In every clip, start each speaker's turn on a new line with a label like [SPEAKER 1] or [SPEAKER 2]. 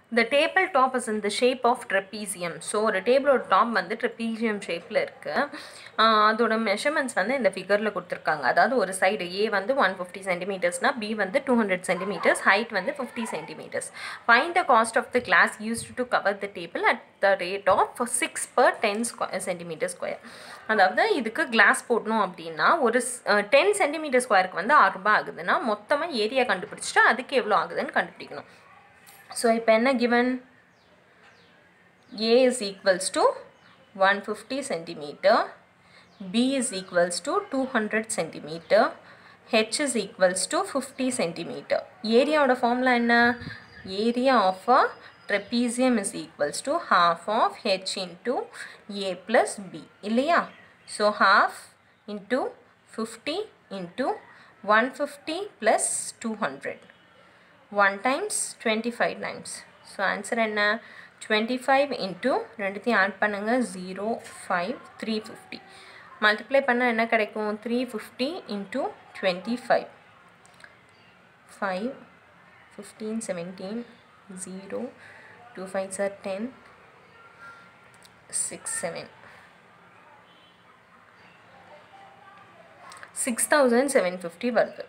[SPEAKER 1] the table top is in the shape of trapezium so ஒரு டேபிளோட top வந்து trapezium ஷேப்பில் இருக்குது அதோட மெஷர்மெண்ட்ஸ் வந்து இந்த ஃபிகரில் கொடுத்துருக்காங்க அதாவது ஒரு சைடு ஏ வந்து ஒன் ஃபிஃப்டி சென்டிமீட்டர்ஸ்னால் பி வந்து டூ ஹண்ட்ரட் சென்டிமீட்டர்ஸ் ஹைட் வந்து fifty centimeters find the cost of the glass used to cover the table at the rate of six per ten square centimeter square அதாவது இதுக்கு class போடணும் அப்படின்னா ஒரு ten centimetre ஸ்கொயருக்கு வந்து ஆறு ரூபாய் ஆகுதுன்னா மொத்தமாக ஏரியா கண்டுபிடிச்சிட்டு அதுக்கு எவ்வளோ ஆகுதுன்னு கண்டுபிடிக்கணும் ஸோ இப்போ என்ன given A is equals to one fifty centimeter B is equals to two hundred centimeter H is equals to fifty centimeter ஏரியாவோட ஃபார்முலா என்ன area of a trapezium is equals to half of h into a plus b இல்லையா so half into 50 into 150 plus 200 1 times 25 times so answer என்ன 25 into ரெண்டுத்தையும் add பண்ணுங்க 0 5 350 multiply பண்ணால் என்ன கிடைக்கும் 350 into 25 5 15 17 0 2 5s are 10 6 7 6750 வருது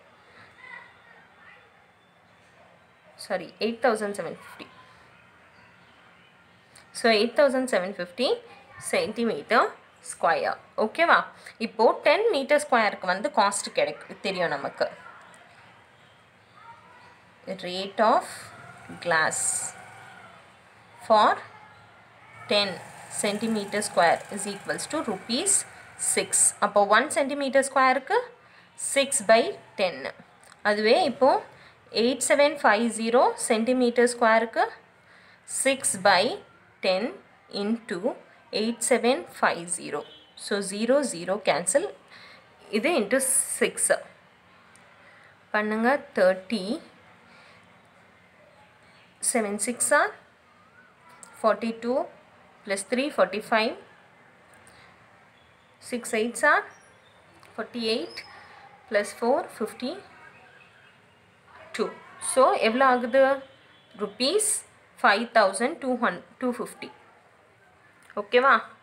[SPEAKER 1] sorry eight thousand seven fifty so eight thousand seven fifty centimeter square ஓகேவா இப்போது டென் மீட்டர் ஸ்கொயருக்கு வந்து காஸ்ட் கிடைக்கு தெரியும் நமக்கு rate of glass for ten centimeter square is equals to rupees six அப்போ ஒன் சென்டிமீட்டர் ஸ்கொயருக்கு சிக்ஸ் பை டென்னு அதுவே இப்போது eight seven five zero centimeter ஸ்கொயருக்கு six by ten into eight seven five zero so zero zero cancel இது into six பண்ணுங்க thirty seven six or forty two plus three forty five six eights or forty eight plus four fifty two so எவ்வளோ ஆகுது rupees five thousand two hun two fifty ஓகேவா